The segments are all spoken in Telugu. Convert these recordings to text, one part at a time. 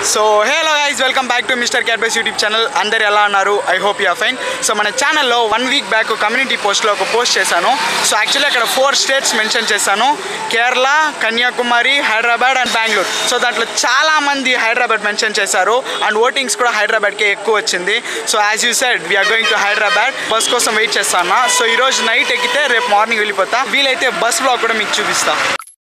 So hello guys welcome back to mister క్యాడ్బైస్ యూట్యూబ్ ఛానల్ అందరు ఎలా ఉన్నారు I hope you fine so మన ఛానల్లో వన్ వీక్ బ్యాక్ కమ్యూనిటీ పోస్ట్లో ఒక పోస్ట్ చేశాను సో యాక్చువల్లీ అక్కడ ఫోర్ స్టేట్స్ మెన్షన్ చేశాను కేరళ కన్యాకుమారి హైదరాబాద్ అండ్ బెంగళూరు సో దాంట్లో చాలా మంది హైదరాబాద్ మెన్షన్ చేశారు అండ్ ఓటింగ్స్ కూడా హైదరాబాద్కే ఎక్కువ వచ్చింది so as you said we are going to Hyderabad bus కోసం వెయిట్ చేస్తాను సో ఈరోజు నైట్ ఎక్కితే రేపు మార్నింగ్ వెళ్ళిపోతా వీలైతే బస్ బ్లాగ్ కూడా మీకు చూపిస్తా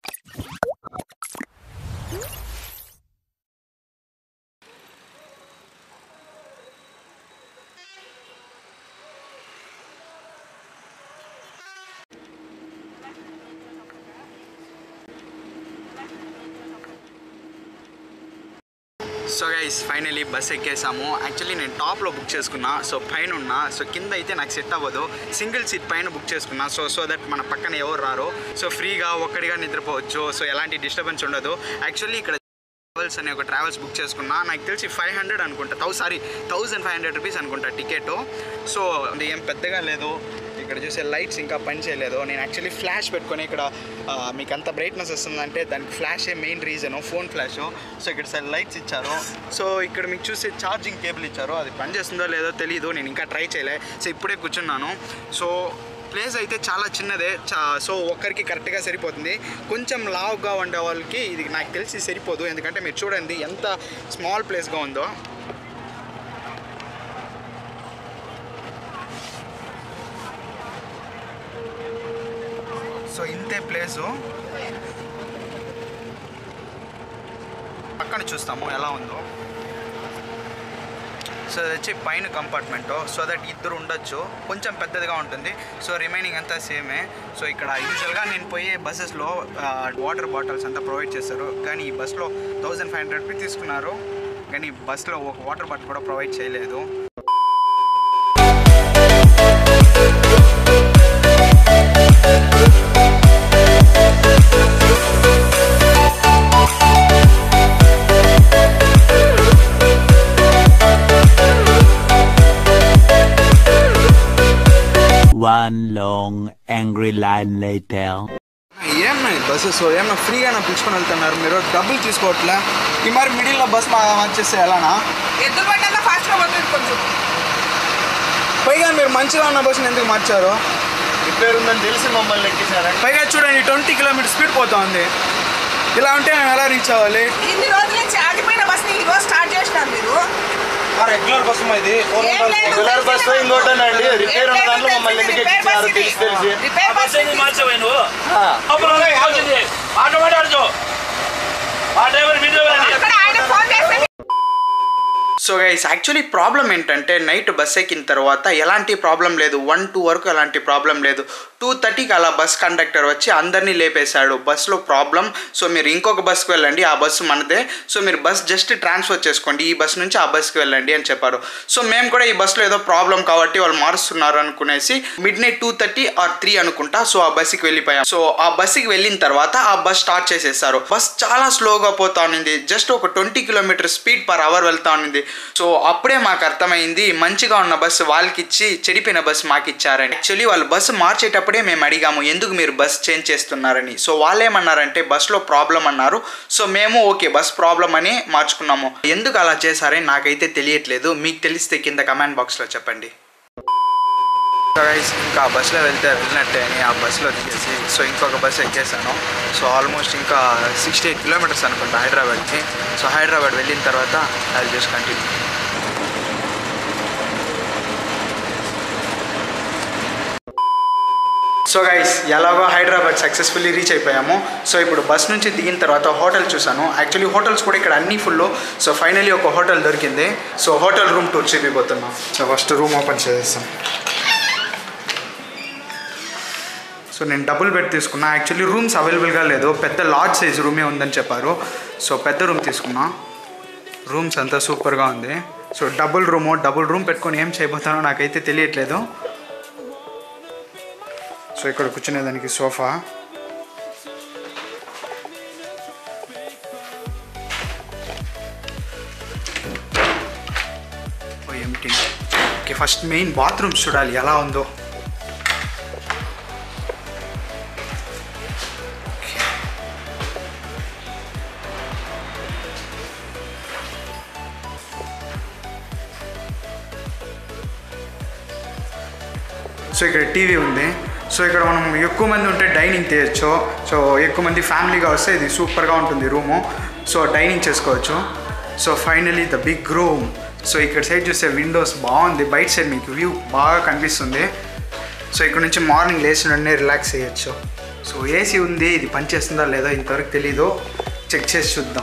సో గైస్ ఫైనలీ బస్ ఎక్కేసాము యాక్చువల్లీ నేను టాప్లో బుక్ చేసుకున్నా సో పైన ఉన్నా సో కింద అయితే నాకు సెట్ అవ్వదు సింగిల్ సీట్ పైన బుక్ చేసుకున్నా సో సో దట్ మన పక్కన ఎవరు రారు సో ఫ్రీగా ఒక్కడిగా నిద్రపోవచ్చు సో ఎలాంటి డిస్టర్బెన్స్ ఉండదు యాక్చువల్లీ ఇక్కడ ట్రావెల్స్ అనే ఒక ట్రావెల్స్ బుక్ చేసుకున్నా నాకు తెలిసి ఫైవ్ హండ్రెడ్ అనుకుంటా థౌ sorry thousand five hundred rupees అనుకుంటా టికెట్ సో అది ఏం పెద్దగా లేదు ఇక్కడ చూసే లైట్స్ ఇంకా పని చేయలేదు నేను యాక్చువల్లీ ఫ్లాష్ పెట్టుకొని ఇక్కడ ఆ, మీకు అంత బ్రైట్నెస్ వస్తుందంటే దానికి ఫ్లాషే main reason phone flash so ఇక్కడ సైడ్ లైట్స్ ఇచ్చారు సో ఇక్కడ మీకు చూసే ఛార్జింగ్ కేబుల్ ఇచ్చారు అది పనిచేస్తుందో లేదో తెలియదు నేను ఇంకా ట్రై చేయలే సో ఇప్పుడే కూర్చున్నాను సో ప్లేస్ అయితే చాలా చిన్నదే చా సో ఒక్కరికి కరెక్ట్గా సరిపోతుంది కొంచెం లావుగా ఉండే వాళ్ళకి ఇది నాకు తెలిసి సరిపోదు ఎందుకంటే మీరు చూడండి ఎంత స్మాల్ ప్లేస్గా ఉందో సో ఇంతే ప్లేసు పక్కన చూస్తాము ఎలా ఉందో సో అది వచ్చి పైన కంపార్ట్మెంట్ సో దట్ ఇద్దరు ఉండొచ్చు కొంచెం పెద్దదిగా ఉంటుంది సో రిమైనింగ్ అంతా సేమే సో ఇక్కడ యూజువల్గా నేను పోయే బస్సెస్లో వాటర్ బాటిల్స్ అంతా ప్రొవైడ్ చేస్తారు కానీ ఈ బస్లో థౌజండ్ ఫైవ్ హండ్రెడ్ రూపీస్ తీసుకున్నారు కానీ బస్లో ఒక వాటర్ బాటిల్ కూడా ప్రొవైడ్ చేయలేదు One long angry line later. ఏమన్నా బస్సెస్ ఏమన్నా ఫ్రీగానే పిలుచుకొని వెళ్తున్నారు మీరు డబ్బులు తీసుకోవట్లే ఈ మరి మిడిల్లో బస్ మా మార్చేస్తే ఎలానా ఎద్దుల బండి అన్నా ఫాస్ట్గా పోతుంది కొంచెం పైగా మీరు మంచిగా ఉన్న బస్సుని ఎందుకు మార్చారు రిపేర్ ఉందని తెలిసి మమ్మల్ని ఎక్కించారండి పైగా చూడండి ట్వంటీ కిలోమీటర్ స్పీడ్ పోతా ఉంది ఇలా ఉంటే మేము ఎలా రీచ్ అవ్వాలి ఇన్ని రోజుల నుంచి ఆగిపోయిన బస్ని ఈ రోజు స్టార్ట్ చేసినారు మీరు రెగ్యులర్ బస్సు ఇది ఏం లేదు, రెగ్యులర్ బస్ తెలిసిన ఇంకోటండి బస్సు. రిపేర్ ఉన్న ఏం దాంట్లో లేదు, మమ్మల్ని ఎందుకు రిపేర్ ఎక్కించారు బస్ ఇది. తెలిసి తెలిసి రిపేర్ బస్ ఇది. మార్చవే నువ్వు అప్పుడు వచ్చింది ఆటోమేటిక్ ఆడుచో ఆ డ్రైవర్ మీ డ్రైవర్ అని అక్కడ ఆయన ఫోన్ చేస్తే సో గైస్ యాక్చువల్లీ ప్రాబ్లం ఏంటంటే నైట్ బస్ ఎక్కిన తర్వాత ఎలాంటి ప్రాబ్లం లేదు వన్ టూ వరకు ఎలాంటి ప్రాబ్లం లేదు టూ థర్టీకి అలా బస్ కండక్టర్ వచ్చి అందరినీ లేపేశాడు బస్సులో ప్రాబ్లం సో మీరు ఇంకొక బస్కి వెళ్ళండి ఆ బస్సు మనదే సో మీరు బస్ జస్ట్ ట్రాన్స్ఫర్ చేసుకోండి ఈ బస్ నుంచి ఆ బస్కి వెళ్ళండి అని చెప్పారు సో మేము కూడా ఈ బస్సులో ఏదో ప్రాబ్లం కాబట్టి వాళ్ళు మారుస్తున్నారు అనుకునేసి midnight two thirty or three అనుకుంటా సో ఆ బస్సుకి వెళ్ళిపోయాం సో ఆ బస్సుకి వెళ్ళిన తర్వాత ఆ బస్ స్టార్ట్ చేసేసారు బస్ చాలా స్లోగా పోతా ఉన్నింది జస్ట్ ఒక twenty kilometer speed per hour వెళ్తా ఉన్నింది సో అప్పుడే మాకు అర్థమైంది మంచిగా ఉన్న బస్సు వాళ్ళకి ఇచ్చి చెడిపోయిన బస్సు మాకు ఇచ్చారని యాక్చువల్లీ వాళ్ళు బస్సు మార్చేటప్పుడే మేము అడిగాము ఎందుకు మీరు బస్ చేంజ్ చేస్తున్నారని సో వాళ్ళు ఏమన్నారంటే బస్సులో ప్రాబ్లం అన్నారు సో మేము ఓకే బస్ ప్రాబ్లం అని మార్చుకున్నాము ఎందుకు అలా చేశారని నాకైతే తెలియట్లేదు మీకు తెలిస్తే కింద కమెంట్ బాక్స్లో చెప్పండి సో గైస్ ఇంకా ఆ బస్సులో వెళ్తే వెళ్ళినట్టే అని ఆ బస్సులో దిగేసి సో ఇంకొక బస్సు ఎక్కేసాను సో ఆల్మోస్ట్ ఇంకా సిక్స్టీ ఎయిట్ కిలోమీటర్స్ అనుకుంటా హైదరాబాద్కి సో హైదరాబాద్ వెళ్ళిన తర్వాత అది జస్ట్ కంటిన్యూ సో గైస్ ఎలాగో హైదరాబాద్ సక్సెస్ఫుల్లీ రీచ్ అయిపోయాము సో ఇప్పుడు బస్ నుంచి దిగిన తర్వాత హోటల్ చూసాను యాక్చువల్లీ హోటల్స్ కూడా ఇక్కడ అన్ని ఫుల్ సో ఫైనలీ ఒక హోటల్ దొరికింది సో హోటల్ రూమ్ టూర్ చూపిపోతున్నాం సో ఫస్ట్ రూమ్ ఓపెన్ చేసేస్తాం సో నేను డబుల్ బెడ్ తీసుకున్నా యాక్చువల్లీ రూమ్స్ అవైలబుల్గా లేదు పెద్ద లార్జ్ సైజ్ రూమే ఉందని చెప్పారు సో పెద్ద రూమ్ తీసుకున్నా రూమ్స్ అంతా సూపర్గా ఉంది so double room double room పెట్టుకొని ఏం చేయబోతానో నాకైతే తెలియట్లేదు సో ఇక్కడ కూర్చునేదానికి సోఫా ఓ ఎంటీ ఓకే ఫస్ట్ మెయిన్ బాత్రూమ్స్ చూడాలి ఎలా ఉందో సో ఇక్కడ టీవీ ఉంది సో ఇక్కడ మనం ఎక్కువ మంది ఉంటే డైనింగ్ తీయచ్చు సో ఎక్కువ మంది ఫ్యామిలీగా వస్తే ఇది సూపర్గా ఉంటుంది రూము సో డైనింగ్ చేసుకోవచ్చు so finally the big room so ఇక్కడ సైడ్ చూస్తే విండోస్ బాగుంది బయట సైడ్ మీకు వ్యూ బాగా కనిపిస్తుంది సో ఇక్కడ నుంచి మార్నింగ్ లేచిన వెంటనే రిలాక్స్ చేయొచ్చు సో ఏసీ ఉంది ఇది పనిచేస్తుందా లేదో ఇంతవరకు తెలీదు చెక్ చేసి చూద్దాం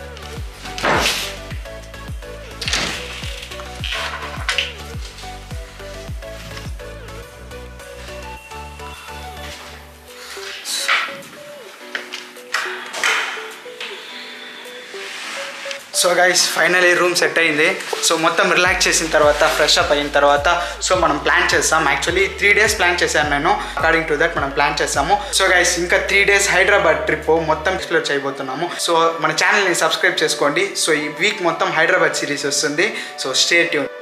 so guys finally room set అయింది సో మొత్తం రిలాక్స్ చేసిన తర్వాత ఫ్రెష్ అప్ అయిన తర్వాత సో మనం ప్లాన్ చేస్తాం యాక్చువల్లీ త్రీ డేస్ ప్లాన్ చేశాను నేను అకార్డింగ్ టు దట్ మనం ప్లాన్ చేస్తాము సో గైస్ ఇంకా త్రీ డేస్ హైదరాబాద్ ట్రిప్ మొత్తం ఎక్స్ప్లోర్ చేయబోతున్నాము సో మన ఛానల్ని సబ్స్క్రైబ్ చేసుకోండి సో ఈ వీక్ మొత్తం హైదరాబాద్ సిరీస్ వస్తుంది సో స్టే ట్యూన్